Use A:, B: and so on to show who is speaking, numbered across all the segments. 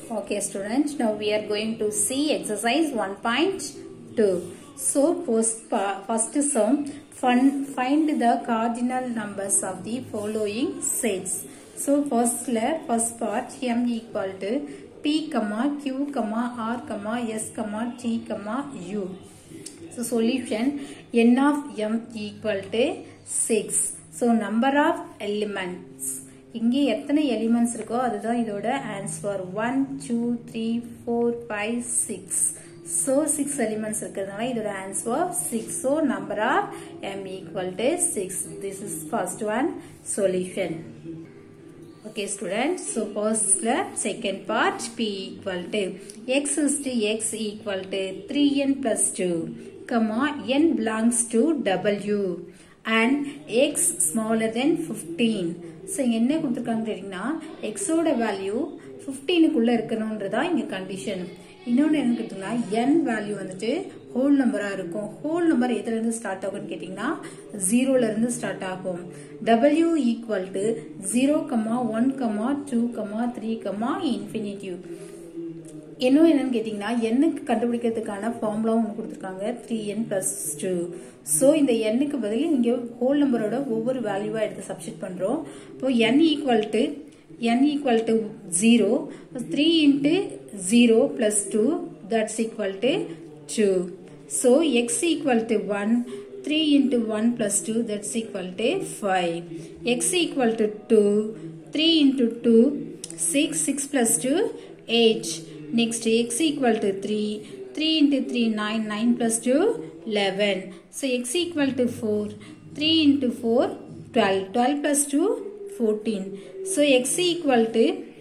A: Okay students, now we are going to see exercise 1.2. So first, pa- first sum, fun- find the cardinal numbers of the following sets. So first layer, first part m equal to p comma q comma r comma s comma t comma u. So solution n of m equal to 6. So number of elements. இங்கே எத்தனை elements இருக்கோ அதுதான் இதோட answer one two three four five six so six elements இருக்கிறதுனால இதோட answer six so number of M equal to six this is first one solution Okay students, so first the second part p equal to x is to x equal to 3n plus 2, comma n belongs to w and x smaller than 15. So இங்கே என்ன கொடுத்துருக்காங்க தெரியுங்கன்னா எக்ஸோட value ஃபிஃப்டீனுக்குள்ளே இருக்கணுன்றதா இங்கே condition இன்னொன்று என்ன கேட்டிங்கன்னா என் value வந்துட்டு whole நம்பராக இருக்கும் ஹோல் நம்பர் எதுலேருந்து ஸ்டார்ட் ஆகும்னு கேட்டிங்கன்னா ஜீரோலேருந்து ஸ்டார்ட் ஆகும் W equal to zero comma one comma two comma three comma infinitive இன்னும் என்னன்னு கேட்டிங்கன்னா எண்ணுக்கு கண்டுபிடிக்கிறதுக்கான ஃபார்முலாவும் ஒன்று கொடுத்துருக்காங்க three N plus two so இந்த எண்ணுக்கு பதில் இங்கே ஹோல் நம்பரோட ஒவ்வொரு வேல்யூவாக எடுத்து சப்ஸ்டிட் பண்ணுறோம் இப்போ N equal to n equal to 0 3 into 0 plus 2 that's equal to 2 so x equal to 1 3 into 1 plus 2 that's equal to 5 x equal to 2 3 into 2 6 6 plus 2 8 next x equal to 3 3 into 3 9 9 plus 2 11 so x equal to 4 3 into 4 12 12 plus 2 14 so x equal to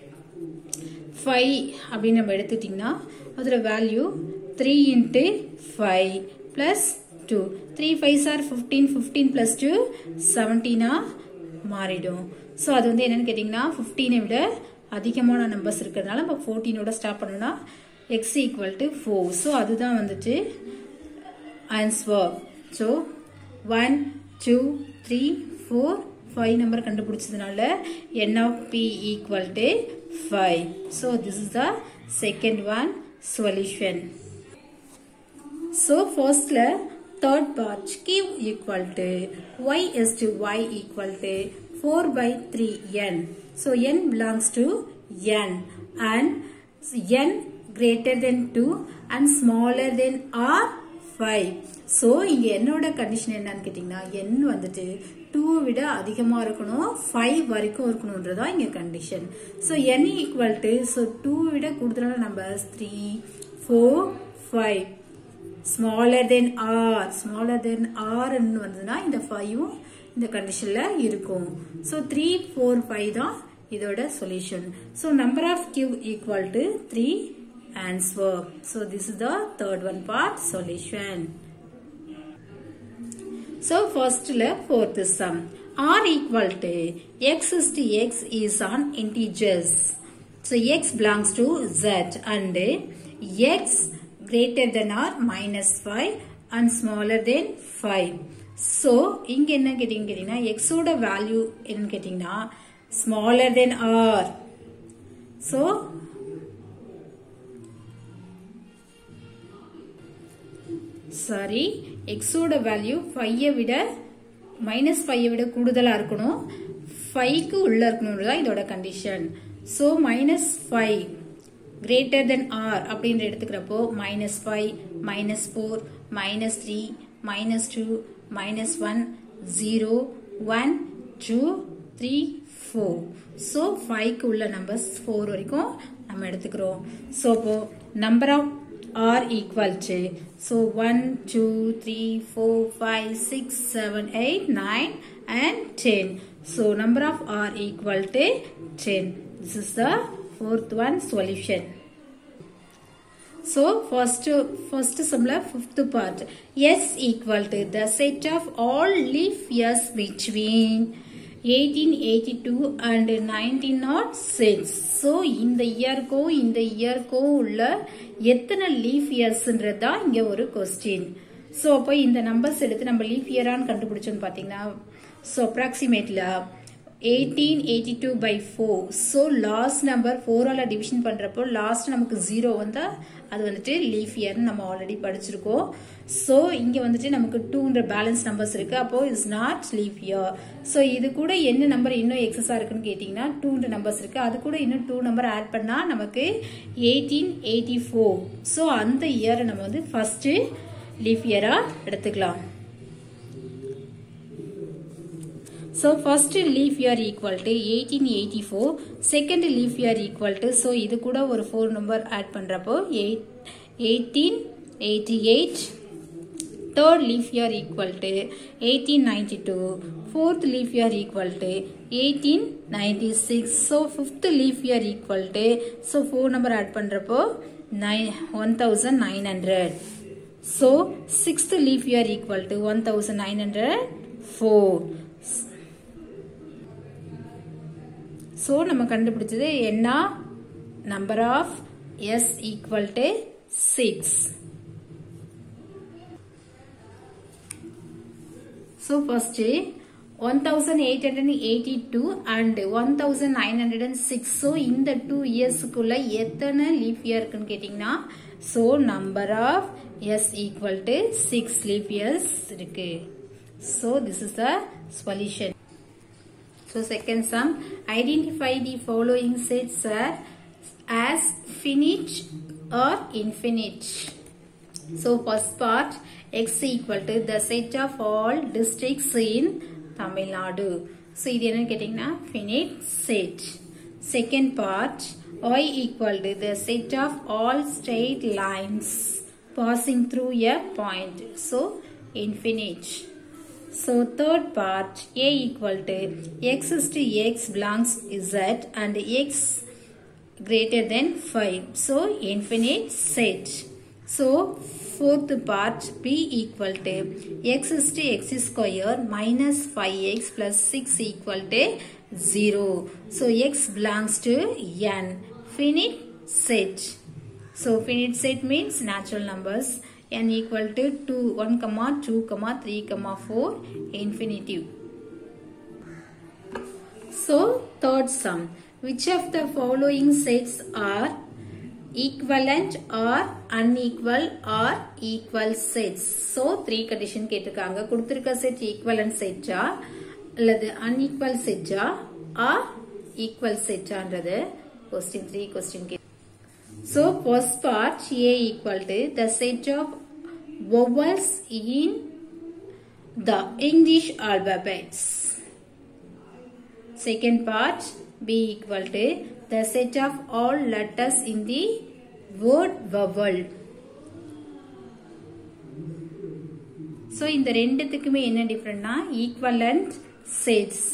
A: 5 அப்படின்னு நம்ம எடுத்துட்டிங்கன்னா அதோட value 3 into 5 plus 2 3 5s are 15 15 plus 2 17 ஆ மாறிடும் so அது வந்து என்னன்னு கேட்டிங்கன்னா 15 விட அதிகமான நம்பர்ஸ் இருக்கிறதுனால நம்ம 14 ஓட ஸ்டாப் பண்ணோம்னா x equal to 4 ஸோ அதுதான் வந்துட்டு answer so one two three four five number கண்டுபிடிச்சதுனால N of P equal to five so this is the second one solution so ஃபர்ஸ்ட்ல third part give equal to Y is to Y equal to four by three N so N belongs to N and N greater than two and smaller than or five so இங்கே என்னோட condition என்னன்னு கேட்டிங்கன்னா என் வந்துட்டு two விட அதிகமாக இருக்கணும் five வரைக்கும் இருக்கணுன்றதா இங்கே condition so N equal to so two விட கூடுதலான numbers three four five smaller than or smaller than ஆர்ன்னு வந்ததுன்னா இந்த ஃபைவும் இந்த கண்டிஷனில் இருக்கும் ஸோ த்ரீ ஃபோர் ஃபைவ் தான் இதோட solution so number of Q equal to three answer. So this is the third one part solution. So first left fourth sum. R equal to x is to x is on integers. So x belongs to z and x greater than or minus 5 and smaller than 5. So இங்க என்ன கேட்டீங்க கேட்டீங்கன்னா x ஓட value என்ன கேட்டீங்கன்னா smaller than r. So sorry எக்ஸோட value ஃபைவை விட மைனஸ் ஃபைவை விட கூடுதலாக இருக்கணும் ஃபைவ்க்கு உள்ளே இருக்கணும்னு தான் இதோட condition so minus five greater than or அப்படின்ற எடுத்துக்கிறப்போ minus five minus four minus three minus two minus one zero one two three four so ஃபைவ்க்கு உள்ள நம்பர்ஸ் ஃபோர் வரைக்கும் நம்ம எடுத்துக்கிறோம் ஸோ இப்போ number of are equal to so 1 2 3 4 5 6 7 8 9 and 10 so number of r equal to 10 this is the fourth one solution so first first similar fifth part s equal to the set of all leaf years between 1882 and 1906 so இந்த இயர்க்கும் இந்த இயர்க்கும் உள்ள எத்தனை leaf இயர்ஸ்ன்றது தான் இங்கே ஒரு question so அப்போ இந்த நம்பர்ஸ் எடுத்து நம்ம லீஃப் இயரான்னு கண்டுபிடிச்சோன்னு பார்த்தீங்கன்னா ஸோ அப்ராக்சிமேட்டில் 1882 by 4 so last number 4 ஆல division பண்றப்போ last நமக்கு 0 வந்தா அது வந்துட்டு leaf year நம்ம ஆல்ரெடி படிச்சிருக்கோம் so இங்க வந்துட்டு நமக்கு 2ன்ற பேலன்ஸ் நம்பர்ஸ் இருக்கு அப்போ is not leaf year so இது கூட என்ன நம்பர் இன்னும் எக்ஸஸா இருக்குன்னு கேட்டீங்கன்னா 2ன்ற நம்பர்ஸ் இருக்கு அது கூட இன்னும் 2 நம்பர் ஆட் பண்ணா நமக்கு 1884 so அந்த இயரை நம்ம வந்து ஃபர்ஸ்ட் லீஃப் இயரா எடுத்துக்கலாம் So first leaf year equal to 1884 second leaf year equal to so இது கூட ஒரு 4 number add பண்றப்போ 1888 third leaf year equal to 1892 fourth leaf year equal to 1896 so fifth leaf year equal to so 4 number add பண்றப்போ 1900 so sixth leaf year equal to 1904 so நம்ம கண்டுபிடிச்சது என்ன number of S equal to six so first one thousand eight hundred eighty two and one thousand nine hundred and six so இந்த two இயர்ஸுக்குள்ள எத்தனை leap year இருக்குன்னு கேட்டிங்கன்னா so number of S equal to six leap years இருக்கு so this is the solution So second sum, identify the following sets are as finite or infinite. So first part, x equal to the set of all districts in Tamil Nadu. So இது என்ன கேட்டிங்கன்னா finite set. Second part, y equal to the set of all straight lines passing through a point. So infinite. So third part a equal to x is to x belongs z and x greater than 5. So infinite set. So fourth part b equal to x is to x square minus 5x plus 6 equal to 0. So x belongs to n. Finite set. So finite set means natural numbers n equal to 2 1 comma 2 comma 3 comma 4 infinitive so third sum which of the following sets are equivalent or unequal or equal sets so three condition கேட்டிருக்காங்க கொடுத்திருக்க set equivalent செட்டா அல்லது அன்ஈக்குவல் செட்டா or equal செட்டான்றது question three question K So first part A equal to the set of vowels in the English alphabets. Second part B equal to the set of all letters in the word vowel. So இந்த ரெண்டுத்துக்குமே என்ன டிஃபரெண்ட்னா equivalent sets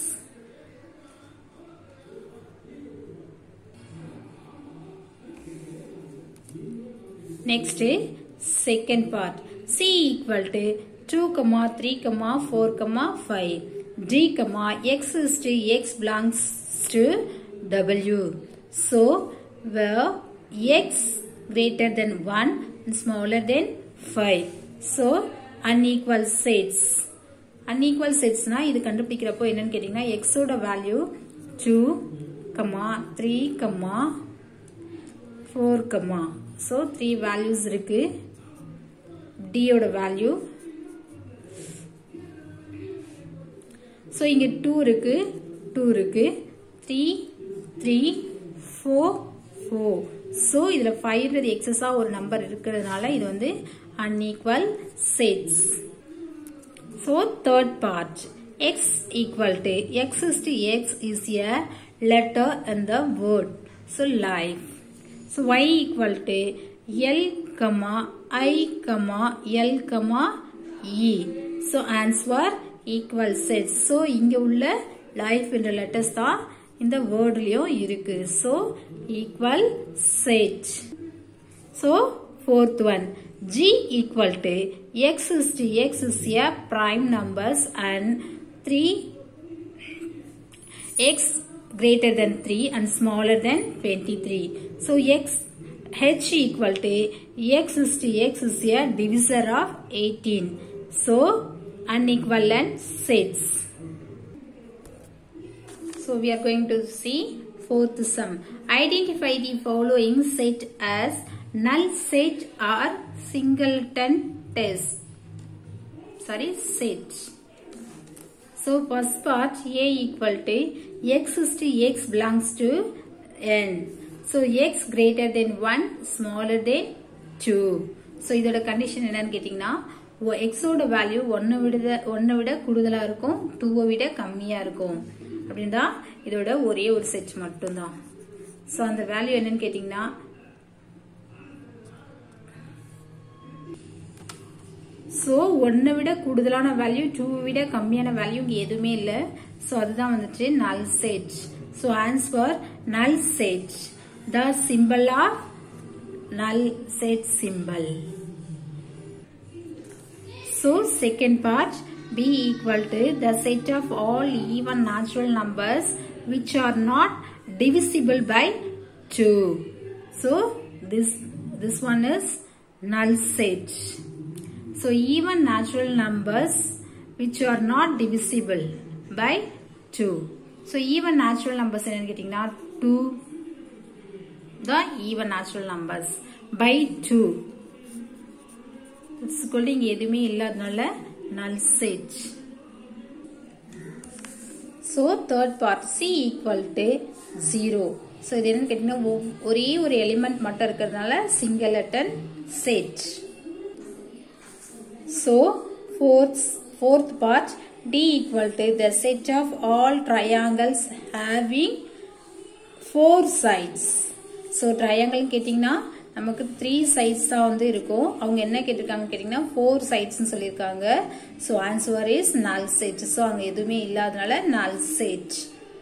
A: Next, second part. C equal to 2, comma 3, comma 4, comma 5. D, comma x is to x belongs to W. So, where x greater than 1 and smaller than 5. So, unequal sets. unequal sets நா இது கண்டுபிடிக்கிறப்போ என்னன்னு கேட்டீங்கன்னா x ஓட value 2, comma 3, comma 4, comma so three values இருக்கு டியோட value so இங்கே two இருக்கு two இருக்கு three three four four so இதில் ஃபைவ்ன்றது எக்ஸஸாக ஒரு நம்பர் இருக்கிறதுனால இது வந்து unequal sets so third part X equal to X is to X is a letter in the word so life So y equal to L comma I comma L comma E. So answer equal sets. So இங்க உள்ள life என்ற letters தான் இந்த வேர்ட்லயும் இருக்கு. So equal set. So fourth one G equal to x is to x is a prime numbers and 3 x greater than 3 and smaller than 23. So x h equal to x is to x is a divisor of 18. So unequivalent sets. So we are going to see fourth sum. Identify the following set as null set or singleton test. Sorry, set. So first part A equal to x is to x belongs to n. So x greater than 1 smaller than 2. So இதோட condition என்னன்னு கேட்டிங்கன்னா எக்ஸோட value ஒன்னை விட ஒன்னை விட கூடுதலாக இருக்கும் டூவை விட கம்மியாக இருக்கும் அப்படின்னு தான் இதோட ஒரே ஒரு செட் மட்டும்தான் ஸோ அந்த வேல்யூ என்னன்னு கேட்டிங்கன்னா ஸோ ஒன்னை விட கூடுதலான வேல்யூ டூவை விட கம்மியான வேல்யூ இங்கே எதுவுமே இல்லை ஸோ அதுதான் வந்துட்டு null set so answer null set the symbol of null set symbol so second part b equal to the set of all even natural numbers which are not divisible by 2. So this this one is null set. So even natural numbers which are not divisible by 2. So even natural numbers என்னன்னு கேட்டிங்கன்னா 2 the even natural numbers by 2. It's இங்க எதுவுமே இல்லாதனால null set. So third part C equal to 0. So இது என்னன்னு கேட்டீங்கன்னா ஒரே ஒரு எலிமெண்ட் மட்டும் இருக்கிறதுனால singleton set So fourth fourth part D equal to the set of all triangles having four sides. So triangle கேட்டிங்கன்னா நமக்கு த்ரீ சைட்ஸ் தான் வந்து இருக்கும் அவங்க என்ன கேட்டிருக்காங்க கேட்டிங்கன்னா ஃபோர் சைட்ஸ்னு சொல்லியிருக்காங்க so answer is null set so அங்கே எதுவுமே இல்லாதனால null set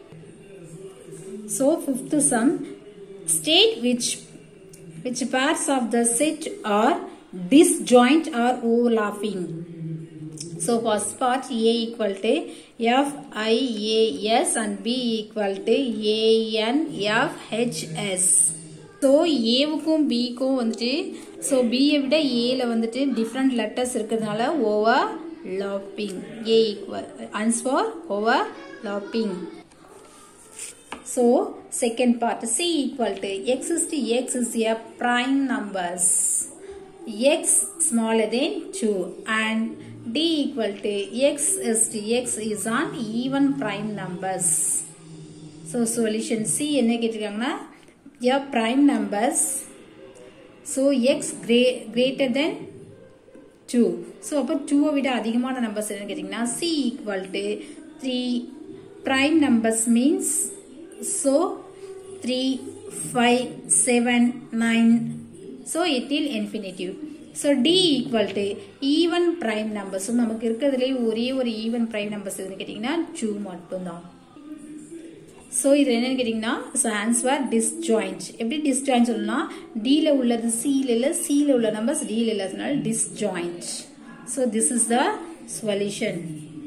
A: so fifth sum state which which pairs of the set are disjoint or overlapping So first part A equal to F I A S and B equal to A N F H S. So ஏவுக்கும் பிக்கும் வந்துட்டு so பியை விட ஏல வந்துட்டு different letters இருக்கிறதுனால overlapping A equal answer overlapping so second part C equal to X is to X is a prime numbers X smaller than two and d equal to x is to x is on even prime numbers. So solution C என்ன கேட்டிருக்காங்கன்னா a prime numbers so x greater than 2 so அப்போ 2 விட அதிகமான numbers என்ன கேட்டிங்கன்னா C equal to 3 prime numbers means so 3 5 7 9 so it will infinitive so d equal to even prime numbers so நமக்கு இருக்கிறதுலே ஒரே ஒரு even prime numbers எதுன்னு கேட்டிங்கன்னா 2 மட்டும்தான் ஸோ இது என்னன்னு கேட்டிங்கன்னா ஸோ ஆன்சர் டிஸ்ஜாயிண்ட் எப்படி டிஸ்ஜாயிண்ட் சொல்லணும்னா டியில் உள்ளது சியில் இல்லை சியில் உள்ள நம்பர்ஸ் டியில் இல்லாதனால disjoint so this is the solution